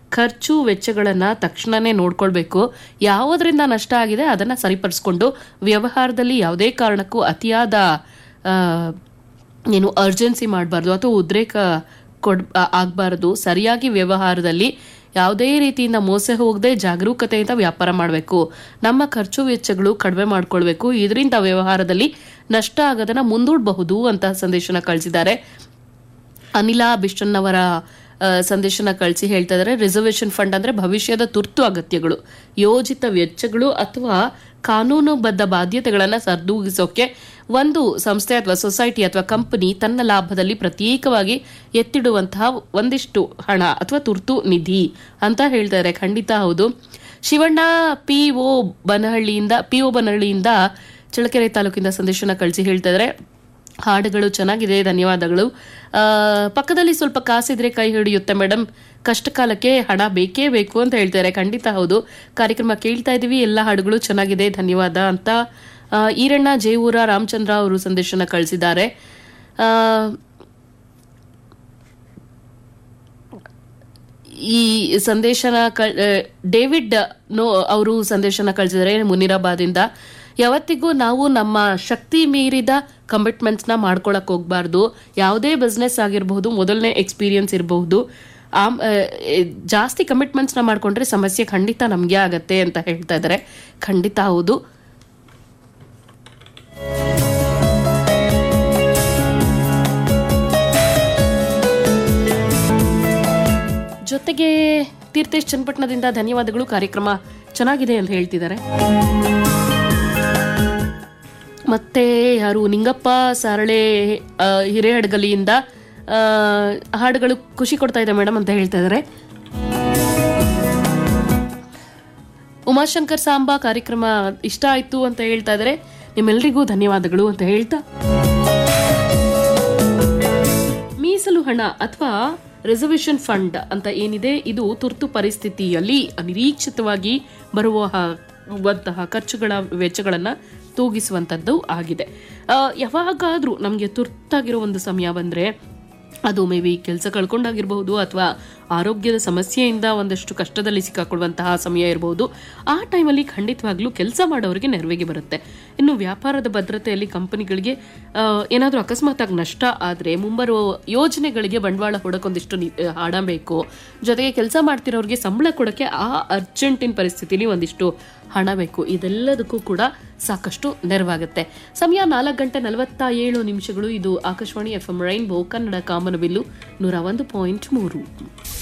ಖರ್ಚು ವೆಚ್ಚಗಳನ್ನು ತಕ್ಷಣನೇ ನೋಡ್ಕೊಳ್ಬೇಕು ಯಾವುದರಿಂದ ನಷ್ಟ ಆಗಿದೆ ಅದನ್ನು ಸರಿಪಡಿಸ್ಕೊಂಡು ವ್ಯವಹಾರದಲ್ಲಿ ಯಾವುದೇ ಕಾರಣಕ್ಕೂ ಅತಿಯಾದ ಆ, ಏನು ಅರ್ಜೆನ್ಸಿ ಮಾಡಬಾರ್ದು ಅಥವಾ ಉದ್ರೇಕ ಕೊಡ್ ಆಗಬಾರ್ದು ಸರಿಯಾಗಿ ವ್ಯವಹಾರದಲ್ಲಿ ಯಾವುದೇ ರೀತಿಯಿಂದ ಮೋಸ ಹೋಗದೆ ಜಾಗರೂಕತೆಯಿಂದ ವ್ಯಾಪಾರ ಮಾಡಬೇಕು ನಮ್ಮ ಖರ್ಚು ವೆಚ್ಚಗಳು ಕಡಿಮೆ ಮಾಡ್ಕೊಳ್ಬೇಕು ಇದರಿಂದ ವ್ಯವಹಾರದಲ್ಲಿ ನಷ್ಟ ಆಗೋದನ್ನ ಮುಂದೂಡಬಹುದು ಅಂತ ಸಂದೇಶನ ಕಳಿಸಿದ್ದಾರೆ ಅನಿಲ ಬಿಷ್ಟನ್ ಅವರ ಆ, ಸಂದೇಶನ ಕಳಿಸಿ ಹೇಳ್ತಾ ಇದ್ದಾರೆ ರಿಸರ್ವೇಷನ್ ಫಂಡ್ ಅಂದ್ರೆ ಭವಿಷ್ಯದ ತುರ್ತು ಅಗತ್ಯಗಳು ಯೋಜಿತ ವೆಚ್ಚಗಳು ಅಥವಾ ಕಾನೂನುಬದ್ಧ ಬಾಧ್ಯತೆಗಳನ್ನು ಸರಿದೂಗಿಸೋಕೆ ಒಂದು ಸಂಸ್ಥೆ ಅಥವಾ ಸೊಸೈಟಿ ಅಥವಾ ಕಂಪನಿ ತನ್ನ ಲಾಭದಲ್ಲಿ ಪ್ರತ್ಯೇಕವಾಗಿ ಎತ್ತಿಡುವಂತಹ ಒಂದಿಷ್ಟು ಹಣ ಅಥವಾ ತುರ್ತು ನಿಧಿ ಅಂತ ಹೇಳ್ತಾರೆ ಖಂಡಿತ ಹೌದು ಶಿವಣ್ಣ ಪಿ ಒ ಬನಹಳ್ಳಿಯಿಂದ ಪಿ ಒ ಬನಹಳ್ಳಿಯಿಂದ ಚಳ್ಳಕೆರೆ ತಾಲೂಕಿಂದ ಸಂದೇಶನ ಕಳಿಸಿ ಹೇಳ್ತಾ ಇದ್ದಾರೆ ಹಾಡುಗಳು ಚೆನ್ನಾಗಿದೆ ಧನ್ಯವಾದಗಳು ಆ, ಪಕ್ಕದಲ್ಲಿ ಸ್ವಲ್ಪ ಕಾಸಿದ್ರೆ ಕೈ ಹಿಡಿಯುತ್ತೆ ಮೇಡಮ್ ಕಷ್ಟ ಕಾಲಕ್ಕೆ ಹಣ ಬೇಕೇ ಬೇಕು ಅಂತ ಹೇಳ್ತಾರೆ ಖಂಡಿತ ಹೌದು ಕಾರ್ಯಕ್ರಮ ಕೇಳ್ತಾ ಇದೀವಿ ಎಲ್ಲ ಹಾಡುಗಳು ಚೆನ್ನಾಗಿದೆ ಧನ್ಯವಾದ ಅಂತ ಆ, ಈರಣ್ಣ ಜೇವೂರ ರಾಮಚಂದ್ರ ಅವರು ಸಂದೇಶನ ಕಳಿಸಿದ್ದಾರೆ ಆ, ಈ ಸಂದೇಶನ ಕಳ್- ಆ, ಡೇವಿಡ್ ನೋ ಅವರು ಸಂದೇಶನ ಕಳಿಸಿದರೆ ಮುನಿರಾಬಾದಿಂದ ಯಾವತ್ತಿಗೂ ನಾವು ನಮ್ಮ ಶಕ್ತಿ ಮೀರಿದ ಕಮಿಟ್ಮೆಂಟ್ಸ್ನ ಮಾಡ್ಕೊಳಕ್ ಹೋಗ್ಬಾರ್ದು ಯಾವುದೇ ಬಿಸ್ನೆಸ್ ಆಗಿರಬಹುದು ಮೊದಲನೇ ಎಕ್ಸ್ಪೀರಿಯನ್ಸ್ ಇರಬಹುದು ಆಮ್ ಆ, ಎ, ಜಾಸ್ತಿ ಕಮಿಟ್ಮೆಂಟ್ಸ್ನ ಮಾಡ್ಕೊಂಡ್ರೆ ಸಮಸ್ಯೆ ಖಂಡಿತ ನಮಗೆ ಆಗತ್ತೆ ಅಂತ ಹೇಳ್ತಾ ಇದ್ದಾರೆ ಖಂಡಿತ ಹೌದು ಜೊತೆಗೆ ತೀರ್ಥೇಶ್ ಚನ್ನಪಟ್ಟಣದಿಂದ ಧನ್ಯವಾದಗಳು ಕಾರ್ಯಕ್ರಮ ಚೆನ್ನಾಗಿದೆ ಅಂತ ಹೇಳ್ತಿದ್ದಾರೆ ಮತ್ತೆ ಯಾರು ನಿಂಗಪ್ಪ ಸಾರಳೆ ಆ, ಹಿರೇಹಡಗಲಿಯಿಂದ ಆ, ಹಾಡುಗಳು ಖುಷಿ ಕೊಡ್ತಾ ಇದೆ ಮೇಡಮ್ ಅಂತ ಹೇಳ್ತಾ ಇದ್ದಾರೆ ಉಮಾಶಂಕರ್ ಸಾಂಬಾ ಕಾರ್ಯಕ್ರಮ ಇಷ್ಟ ಆಯ್ತು ಅಂತ ಹೇಳ್ತಾ ಇದ್ದಾರೆ ನಿಮ್ಮೆಲ್ಲರಿಗೂ ಧನ್ಯವಾದಗಳು ಅಂತ ಹೇಳ್ತಾ ಮೀಸಲು ಹಣ ಅಥವಾ ರಿಸರ್ವೇಷನ್ ಫಂಡ್ ಅಂತ ಏನಿದೆ ಇದು ತುರ್ತು ಪರಿಸ್ಥಿತಿಯಲ್ಲಿ ಅನಿರೀಕ್ಷಿತವಾಗಿ ಬರುವ ಹ- ವಂತಹ ಖರ್ಚುಗಳ ವೆಚ್ಚಗಳನ್ನ ತೂಗಿಸುವಂಥದ್ದು ಆಗಿದೆ ಆ, ಯಾವಾಗಾದ್ರೂ ನಮಗೆ ತುರ್ತಾಗಿರೋ ಒಂದು ಸಮಯ ಬಂದ್ರೆ ಅದು ಮೇ ಬಿ ಕೆಲಸ ಕಳ್ಕೊಂಡಾಗಿರ್ಬಹುದು ಅಥವಾ ಆರೋಗ್ಯದ ಸಮಸ್ಯೆಯಿಂದ ಒಂದಷ್ಟು ಕಷ್ಟದಲ್ಲಿ ಸಿಕ್ಕಾಕೊಳ್ಳುವಂತಹ ಸಮಯ ಇರಬಹುದು ಆ ಟೈಮಲ್ಲಿ ಖಂಡಿತವಾಗ್ಲೂ ಕೆಲಸ ಮಾಡೋರಿಗೆ ನೆರವಿಗೆ ಬರುತ್ತೆ ಇನ್ನು ವ್ಯಾಪಾರದ ಭದ್ರತೆಯಲ್ಲಿ ಕಂಪನಿಗಳಿಗೆ ಏನಾದರೂ ಅಕಸ್ಮಾತ್ ಆಗಿ ನಷ್ಟ ಆದರೆ ಮುಂಬರುವ ಯೋಜನೆಗಳಿಗೆ ಬಂಡವಾಳ ಹೊಡಕೊಂದಿಷ್ಟು ನಿ- ಆ, ಹಣ ಬೇಕು ಜೊತೆಗೆ ಕೆಲಸ ಮಾಡ್ತಿರೋರಿಗೆ ಸಂಬಳ ಕೊಡೋಕ್ಕೆ ಆ ಅರ್ಜೆಂಟಿನ ಪರಿಸ್ಥಿತಿಲಿ ಒಂದಿಷ್ಟು ಹಣ ಬೇಕು ಇದೆಲ್ಲದಕ್ಕೂ ಕೂಡ ಸಾಕಷ್ಟು ನೆರವಾಗುತ್ತೆ ಸಮಯ ನಾಲ್ಕು ಗಂಟೆ ನಲವತ್ತ ಏಳು ನಿಮಿಷಗಳು ಇದು Akashvani F M rainbow Kannada ಕಾಮನಬಿಲ್ಲು ನೂರ ಒಂದು ಪಾಯಿಂಟ್ ಮೂರು